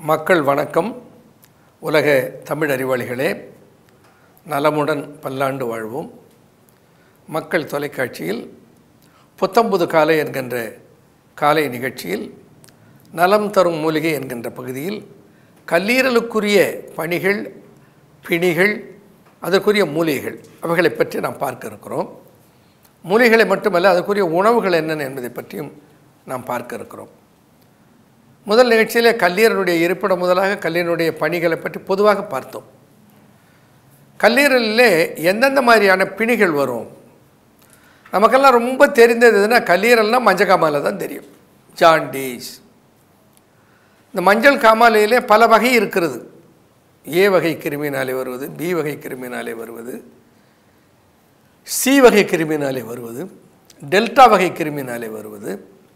மக்கள் வணக்கம் உலக தமிழ் அறிவாளிகளே நலமுடன் பல்லாண்டு வாழ்வோம் மக்கள் தொலைக்காட்சியில் புத்தம்புது காலை என்கின்ற காலை நிகழ்ச்சியில் நலம் தரும் மூலிகை என்கின்ற பகுதியில் கல்லீரலுக்குரிய பணிகள் பிணிகள் அதற்குரிய மூலிகைகள் அவைகளை பற்றி நாம் பார்க்க இருக்கிறோம் மூலிகைகளை மட்டுமல்ல அதற்குரிய உணவுகள் என்னென்ன என்பதை பற்றியும் நாம் பார்க்க இருக்கிறோம் முதல் நிகழ்ச்சியிலே கல்லீரலுடைய இருப்பிடம் முதலாக கல்லீரலுடைய பணிகளை பற்றி பொதுவாக பார்த்தோம் கல்லீரலிலே எந்தெந்த மாதிரியான பிணிகள் வரும் நமக்கெல்லாம் ரொம்ப தெரிந்தது எதுனா கல்லீரல்னால் மஞ்சள் காமாலை தான் தெரியும் ஜாண்டீஸ் இந்த மஞ்சள் காமாலையிலே பல வகை இருக்கிறது ஏ வகை கிருமினாலே வருவது பி வகை கிருமினாலே வருவது சி வகை கிருமினாலே வருவது டெல்டா வகை கிருமினாலே வருவது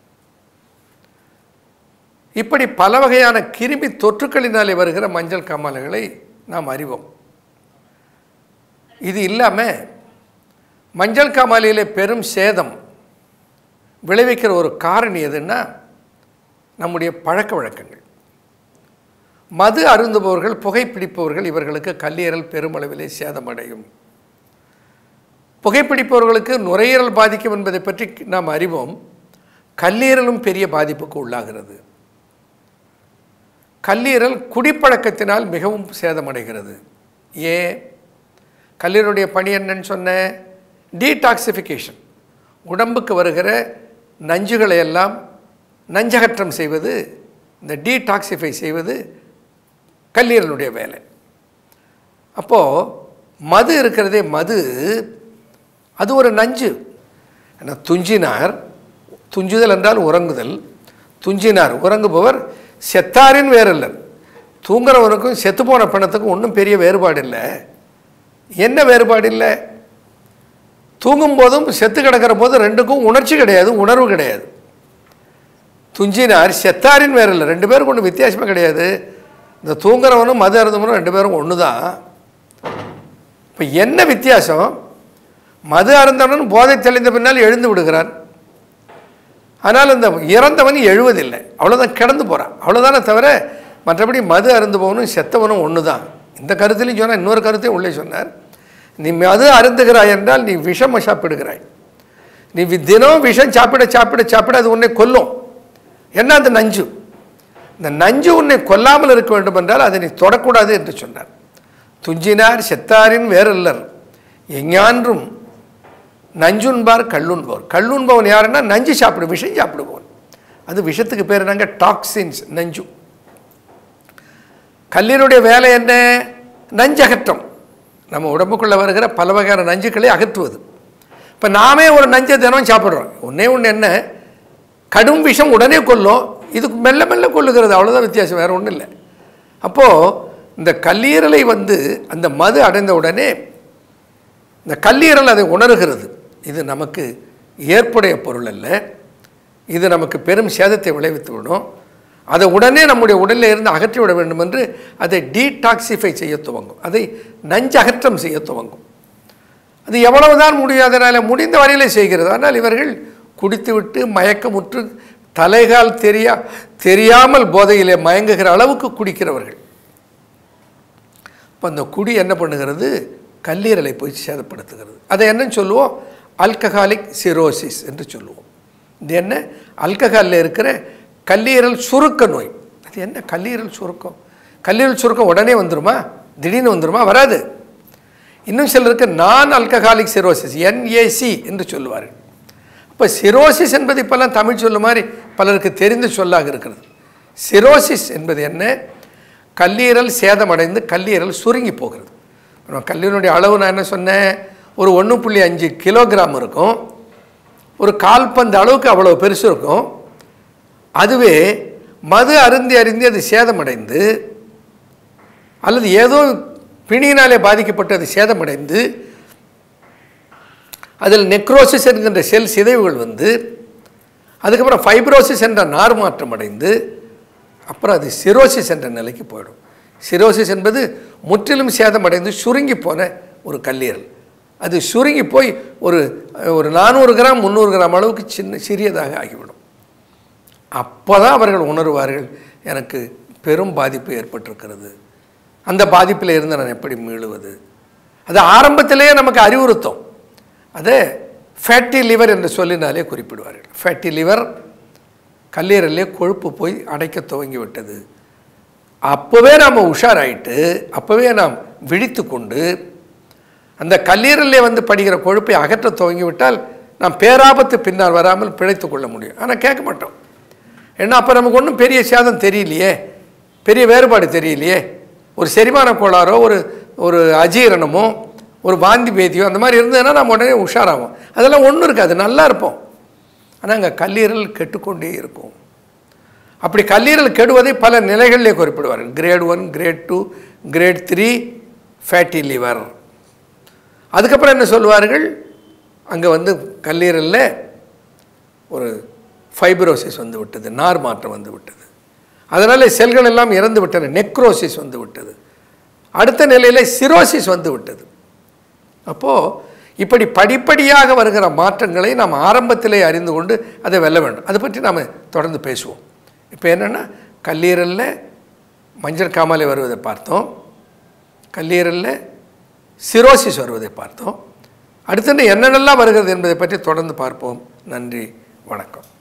இப்படி பல வகையான கிருமி தொற்றுக்களினாலே வருகிற மஞ்சள் காமாலைகளை நாம் அறிவோம் இது இல்லாமல் மஞ்சள் காமாலையிலே பெரும் சேதம் விளைவிக்கிற ஒரு காரணி எதுன்னா நம்முடைய பழக்க வழக்கங்கள் மது அருந்துபவர்கள் புகைப்பிடிப்பவர்கள் இவர்களுக்கு கல்லீரல் பெருமளவிலே சேதமடையும் புகைப்பிடிப்பவர்களுக்கு நுரையீரல் பாதிக்கும் என்பதை பற்றி நாம் அறிவோம் கல்லீரலும் பெரிய பாதிப்புக்கு உள்ளாகிறது கல்லீரல் குடிப்பழக்கத்தினால் மிகவும் சேதமடைகிறது ஏன் கல்லீரலுடைய பணி என்னன்னு சொன்னேன் டீடாக்சிஃபிகேஷன் உடம்புக்கு வருகிற நஞ்சுகளை எல்லாம் நஞ்சகற்றம் செய்வது இந்த டீடாக்சிஃபை செய்வது கல்லீரலுடைய வேலை அப்போது மது இருக்கிறதே மது அது ஒரு நஞ்சு ஏன்னா துஞ்சினார் துஞ்சுதல் என்றால் உறங்குதல் துஞ்சினார் உறங்குபவர் செத்தாரின் வேறல்லர் தூங்குறவனுக்கும் செத்துப்போன பிணத்துக்கும் ஒன்றும் பெரிய வேறுபாடு இல்லை என்ன வேறுபாடு இல்லை தூங்கும்போதும் செத்து கிடக்கிற போது ரெண்டுக்கும் உணர்ச்சி கிடையாது உணர்வு கிடையாது துஞ்சினார் செத்தாரின் வேற இல்லை ரெண்டு பேருக்கும் ஒன்றும் வித்தியாசமே கிடையாது இந்த தூங்குறவனும் மது அருந்தவனும் ரெண்டு பேரும் ஒன்று தான் இப்போ என்ன வித்தியாசம் மது அருந்தவனும் போதை தெளிந்த பின்னால் எழுந்து விடுகிறான் ஆனால் இந்த இறந்தவன் எழுவதில்லை அவ்வளோதான் கிடந்து போகிறான் அவ்வளோதானே தவிர மற்றபடி மது அருந்துபவனும் செத்தவனும் ஒன்று தான் இந்த கருத்துலையும் சொன்னால் இன்னொரு கருத்தையும் உள்ளே சொன்னார் நீ மது அருந்துகிறாய் என்றால் நீ விஷம் சாப்பிடுகிறாய் நீ வி- தினம் விஷம் சாப்பிட சாப்பிட சாப்பிட அது உன்னை கொல்லும் என்ன அந்த நஞ்சு இந்த நஞ்சு உன்னை கொல்லாமல் இருக்க வேண்டும் என்றால் அதை நீ தொடக்கூடாது என்று சொன்னார் துஞ்சினார் செத்தாரின் வேறல்லர் எஞ்ஞான்றும் நஞ்சுண்பார் கல்லுண்பவர் கல்லுண்பவன் யாருன்னா நஞ்சு சாப்பிடு விஷம் சாப்பிடுபவன் அது விஷத்துக்கு பேர் என்னங்க டாக்ஸின்ஸ் நஞ்சு கல்லீரலுடைய வேலை என்ன நஞ்சகற்றம் நம்ம உடம்புக்குள்ளே வருகிற பல வகையான நஞ்சுக்களை அகற்றுவது இப்போ நாமே ஒரு நஞ்சை தினம் சாப்பிட்றோம் ஒன்றே ஒன்று என்ன கடும் விஷம் உடனே கொல்லும் இது மெல்ல மெல்ல கொல்லுகிறது அவ்வளோதான் வித்தியாசம் வேறு ஒன்றும் இல்லை அப்போது இந்த கல்லீரலை வந்து அந்த மது அடைந்த உடனே இந்த கல்லீரல் அதை உணர்கிறது இது நமக்கு ஏற்புடைய பொருள் அல்ல இது நமக்கு பெரும் சேதத்தை விளைவித்து விடும் அதை உடனே நம்முடைய உடலில் இருந்து அகற்றி விட வேண்டும் என்று அதை டீடாக்சிஃபை செய்ய துவங்கும் அதை நஞ்சகற்றம் செய்ய துவங்கும் அது எவ்வளவுதான் முடியாதனால முடிந்த வரையிலே செய்கிறது ஆனால் இவர்கள் குடித்துவிட்டு மயக்கமுற்று தலைகால் தெரியா தெரியாமல் போதையிலே மயங்குகிற அளவுக்கு குடிக்கிறவர்கள் இப்போ அந்த குடி என்ன பண்ணுகிறது கல்லீரலை போய் சேதப்படுத்துகிறது அதை என்னன்னு சொல்லுவோம் அல்கஹாலிக் சிரோசிஸ் என்று சொல்லுவோம் இது என்ன அல்கஹாலில் இருக்கிற கல்லீரல் சுருக்க நோய் அது என்ன கல்லீரல் சுருக்கம் கல்லீரல் சுருக்கம் உடனே வந்துருமா திடீர்னு வந்துருமா வராது இன்னும் சிலருக்கு நான் அல்கஹாலிக் சிரோசிஸ் என்ஏசி என்று சொல்லுவார்கள் இப்போ சிரோசிஸ் என்பது இப்போல்லாம் தமிழ் சொல்லு மாதிரி பலருக்கு தெரிந்த சொல்லாக இருக்கிறது சிரோசிஸ் என்பது என்ன கல்லீரல் சேதமடைந்து கல்லீரல் சுருங்கி போகிறது நம்ம கல்லீரலுடைய அளவு நான் என்ன சொன்னேன் ஒரு ஒன்று புள்ளி அஞ்சு கிலோகிராம் இருக்கும் ஒரு கால்பந்து அளவுக்கு அவ்வளோ பெருசு இருக்கும் அதுவே மது அருந்தி அருந்தி அது சேதமடைந்து அல்லது ஏதோ பிணியினாலே பாதிக்கப்பட்டு அது சேதமடைந்து அதில் நெக்ரோசிஸ் என்கின்ற செல் சிதைவுகள் வந்து அதுக்கப்புறம் ஃபைப்ரோசிஸ் என்ற நார் மாற்றம் அடைந்து அப்புறம் அது சிரோசிஸ் என்ற நிலைக்கு போயிடும் சிரோசிஸ் என்பது முற்றிலும் சேதமடைந்து சுருங்கி போன ஒரு கல்லீரல் அது சுருங்கி போய் ஒரு ஒரு நானூறு கிராம் முந்நூறு கிராம் அளவுக்கு சின்ன சிறியதாக ஆகிவிடும் அப்போ தான் அவர்கள் உணர்வார்கள் எனக்கு பெரும் பாதிப்பு ஏற்பட்டிருக்கிறது அந்த பாதிப்பில் இருந்து நான் எப்படி மீளுவது அது ஆரம்பத்திலேயே நமக்கு அறிவுறுத்தும் அது ஃபேட்டி லிவர் என்று சொல்லினாலே குறிப்பிடுவார்கள் ஃபேட்டி லிவர் கல்லீரலே கொழுப்பு போய் அடைக்க துவங்கி விட்டது அப்போவே நாம் உஷாராயிட்டு அப்போவே நாம் விழித்து கொண்டு அந்த கல்லீரலே வந்து படிக்கிற கொழுப்பை அகற்ற துவங்கி விட்டால் நாம் பேராபத்து பின்னால் வராமல் பிழைத்து கொள்ள முடியும் ஆனால் கேட்க மாட்டோம் ஏன்னா அப்போ நமக்கு ஒன்றும் பெரிய சேதம் தெரியலையே பெரிய வேறுபாடு தெரியலையே ஒரு செரிமான கோளாறோ ஒரு ஒரு அஜீரணமோ ஒரு வாந்தி பேதியோ அந்த மாதிரி இருந்ததுன்னா நம்ம உடனே உஷாராகும் அதெல்லாம் ஒன்றும் இருக்காது நல்லா இருப்போம் ஆனால் அங்கே கல்லீரல் கெட்டுக்கொண்டே இருக்கும் அப்படி கல்லீரல் கெடுவதை பல நிலைகளிலே குறிப்பிடுவார்கள் grade one grade two grade three fatty liver அதுக்கப்புறம் என்ன சொல்லுவார்கள் அங்கே வந்து கல்லீரலில் ஒரு ஃபைப்ரோசிஸ் வந்து விட்டது நார் மாற்றம் வந்து விட்டது அதனால் செல்கள் எல்லாம் இறந்து விட்டன நெக்ரோசிஸ் வந்து விட்டது அடுத்த நிலையில் சிரோசிஸ் வந்து விட்டது அப்போது இப்படி படிப்படியாக வருகிற மாற்றங்களை நாம் ஆரம்பத்திலே அறிந்து கொண்டு அதை வெல்ல வேண்டும் அதை பற்றி நாம் தொடர்ந்து பேசுவோம் இப்போ என்னென்னா கல்லீரலில் மஞ்சள் காமாலை வருவதை பார்த்தோம் கல்லீரலில் சிரோசிஸ் வருவதை பார்த்தோம் அடுத்து என்னென்னலாம் வருகிறது என்பதை பற்றி தொடர்ந்து பார்ப்போம் நன்றி வணக்கம்